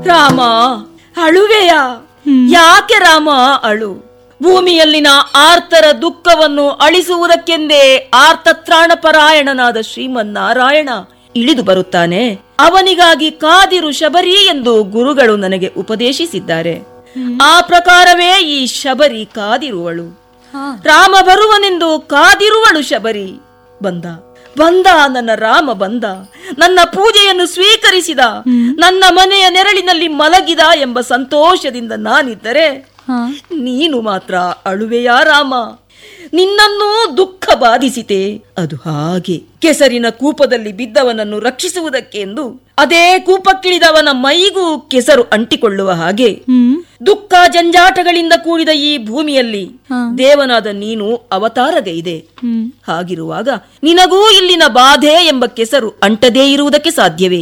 ರಾಮ ಅಳುವೆಯ ಯಾಕೆ ರಾಮ ಅಳು ಭೂಮಿಯಲ್ಲಿನ ಆರ್ತರ ದುಃಖವನ್ನು ಅಳಿಸುವುದಕ್ಕೆಂದೇ ಆರ್ತತ್ರಾಣ ಪರಾಯಣನಾದ ಶ್ರೀಮನ್ನಾರಾಯಣ ಇಳಿದು ಬರುತ್ತಾನೆ ಅವನಿಗಾಗಿ ಕಾದಿರು ಶಬರಿ ಎಂದು ಗುರುಗಳು ನನಗೆ ಉಪದೇಶಿಸಿದ್ದಾರೆ ಆ ಪ್ರಕಾರವೇ ಈ ಶಬರಿ ಕಾದಿರುವಳು ರಾಮ ಬರುವನೆಂದು ಕಾದಿರುವಳು ಶಬರಿ ಬಂದ ಬಂದ ನನ್ನ ರಾಮ ಬಂದ ನನ್ನ ಪೂಜೆಯನ್ನು ಸ್ವೀಕರಿಸಿದ ನನ್ನ ಮನೆಯ ನೆರಳಿನಲ್ಲಿ ಮಲಗಿದ ಎಂಬ ಸಂತೋಷದಿಂದ ನಾನಿದ್ದರೆ ನೀನು ಮಾತ್ರ ಅಳುವೆಯಾ ರಾಮ ನಿನ್ನನ್ನೂ ದುಃಖ ಬಾಧಿಸಿತೆ ಅದು ಹಾಗೆ ಕೆಸರಿನ ಕೂಪದಲ್ಲಿ ಬಿದ್ದವನನ್ನು ರಕ್ಷಿಸುವುದಕ್ಕೆಂದು ಅದೇ ಕೂಪಕ್ಕಿಳಿದವನ ಮೈಗೂ ಕೆಸರು ಅಂಟಿಕೊಳ್ಳುವ ಹಾಗೆ ದುಃಖ ಜಂಜಾಟಗಳಿಂದ ಕೂಡಿದ ಈ ಭೂಮಿಯಲ್ಲಿ ದೇವನಾದ ನೀನು ಅವತಾರಗೈದೆ ಹಾಗಿರುವಾಗ ನಿನಗೂ ಇಲ್ಲಿನ ಬಾಧೆ ಎಂಬ ಕೆಸರು ಅಂಟದೇ ಇರುವುದಕ್ಕೆ ಸಾಧ್ಯವೇ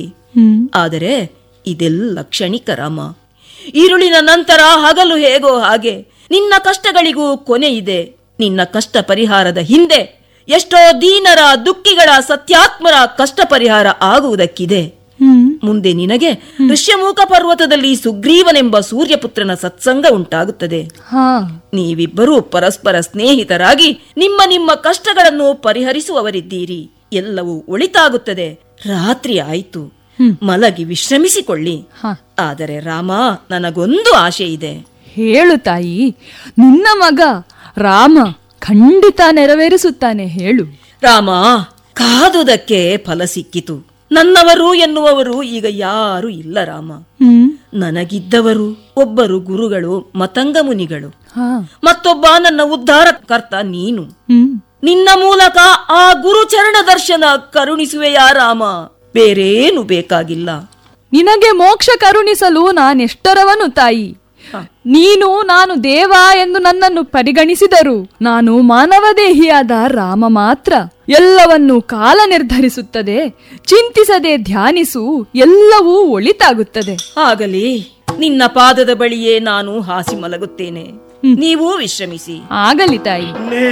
ಆದರೆ ಇದೆಲ್ಲ ಕ್ಷಣಿಕ ರಾಮ ಈರುಳಿನ ನಂತರ ಹಗಲು ಹೇಗೋ ಹಾಗೆ ನಿನ್ನ ಕಷ್ಟಗಳಿಗೂ ಕೊನೆ ಇದೆ ನಿನ್ನ ಕಷ್ಟ ಪರಿಹಾರದ ಹಿಂದೆ ಎಷ್ಟೋ ದೀನರ ದುಃಖಿಗಳ ಸತ್ಯಾತ್ಮರ ಕಷ್ಟ ಪರಿಹಾರ ಆಗುವುದಕ್ಕಿದೆ ಮುಂದೆ ನಿನಗೆ ಋಷ್ಯಮೂಕ ಪರ್ವತದಲ್ಲಿ ಸುಗ್ರೀವನೆಂಬ ಸೂರ್ಯಪುತ್ರನ ಸತ್ಸಂಗ ಉಂಟಾಗುತ್ತದೆ ಹಾ ನೀವಿಬ್ಬರೂ ಪರಸ್ಪರ ಸ್ನೇಹಿತರಾಗಿ ನಿಮ್ಮ ನಿಮ್ಮ ಕಷ್ಟಗಳನ್ನು ಪರಿಹರಿಸುವವರಿದ್ದೀರಿ ಎಲ್ಲವೂ ಒಳಿತಾಗುತ್ತದೆ ರಾತ್ರಿ ಆಯ್ತು ಮಲಗಿ ವಿಶ್ರಮಿಸಿಕೊಳ್ಳಿ ಹ. ಆದರೆ ರಾಮ ನನಗೊಂದು ಆಶೆ ಇದೆ ಹೇಳು ತಾಯಿ ನಿನ್ನ ಮಗ ರಾಮ ಖಂಡಿತ ನೆರವೇರಿಸುತ್ತಾನೆ ಹೇಳು ರಾಮ ಕಾದುದಕ್ಕೆ ಫಲ ಸಿಕ್ಕಿತು ನನ್ನವರು ಎನ್ನುವವರು ಈಗ ಯಾರು ಇಲ್ಲ ರಾಮ ಹ್ಮ್ ನನಗಿದ್ದವರು ಒಬ್ಬರು ಗುರುಗಳು ಮತಂಗ ಮುನಿಗಳು ಹಾ ಮತ್ತೊಬ್ಬ ನನ್ನ ಉದ್ಧಾರಕರ್ತ ನೀನು ಹ್ಮ್ ನಿನ್ನ ಮೂಲಕ ಆ ಗುರುಚರಣ ದರ್ಶನ ಕರುಣಿಸುವೆಯಾ ರಾಮ ಬೇರೇನು ಬೇಕಾಗಿಲ್ಲ ನಿನಗೆ ಮೋಕ್ಷ ಕರುಣಿಸಲು ನಾನೆಷ್ಟರವನು ತಾಯಿ ನೀನು ನಾನು ದೇವ ಎಂದು ನನ್ನನ್ನು ಪರಿಗಣಿಸಿದರು ನಾನು ಮಾನವ ದೇಹಿಯಾದ ರಾಮ ಮಾತ್ರ ಎಲ್ಲವನ್ನೂ ಕಾಲ ನಿರ್ಧರಿಸುತ್ತದೆ ಚಿಂತಿಸದೆ ಧ್ಯಾನಿಸು ಎಲ್ಲವೂ ಒಳಿತಾಗುತ್ತದೆ ಆಗಲಿ ನಿನ್ನ ಪಾದದ ಬಳಿಯೇ ನಾನು ಹಾಸಿ ಮಲಗುತ್ತೇನೆ ನೀವು ವಿಶ್ರಮಿಸಿ ಆಗಲಿ ತಾಯಿ